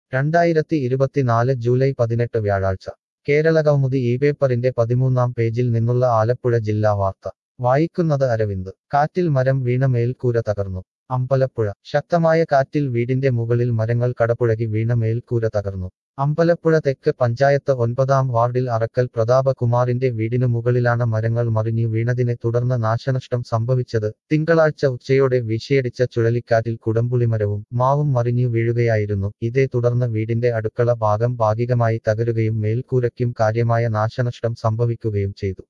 രണ്ടായിരത്തി ഇരുപത്തിനാല് ജൂലൈ പതിനെട്ട് വ്യാഴാഴ്ച കേരളകൗമുദി ഈ പേപ്പറിന്റെ പതിമൂന്നാം പേജിൽ നിന്നുള്ള ആലപ്പുഴ ജില്ലാ വാർത്ത വായിക്കുന്നത് അരവിന്ദ് കാറ്റിൽ മരം വീണ മേൽക്കൂര തകർന്നു അമ്പലപ്പുഴ ശക്തമായ കാറ്റിൽ വീടിന്റെ മുകളിൽ മരങ്ങൾ കടപുഴകി വീണ മേൽക്കൂര തകർന്നു അമ്പലപ്പുഴ തെക്ക് പഞ്ചായത്ത് ഒൻപതാം വാർഡിൽ അറക്കൽ പ്രതാപകുമാറിന്റെ വീടിനു മുകളിലാണ് മരങ്ങൾ മറിഞ്ഞു വീണതിനെ തുടർന്ന് നാശനഷ്ടം സംഭവിച്ചത് തിങ്കളാഴ്ച ഉച്ചയോടെ വീശിയടിച്ച ചുഴലിക്കാറ്റിൽ കുടംപുളിമരവും മാവും മറിഞ്ഞു വീഴുകയായിരുന്നു ഇതേ തുടർന്ന് വീടിന്റെ അടുക്കള ഭാഗം ഭാഗികമായി തകരുകയും മേൽക്കൂരയ്ക്കും കാര്യമായ നാശനഷ്ടം സംഭവിക്കുകയും ചെയ്തു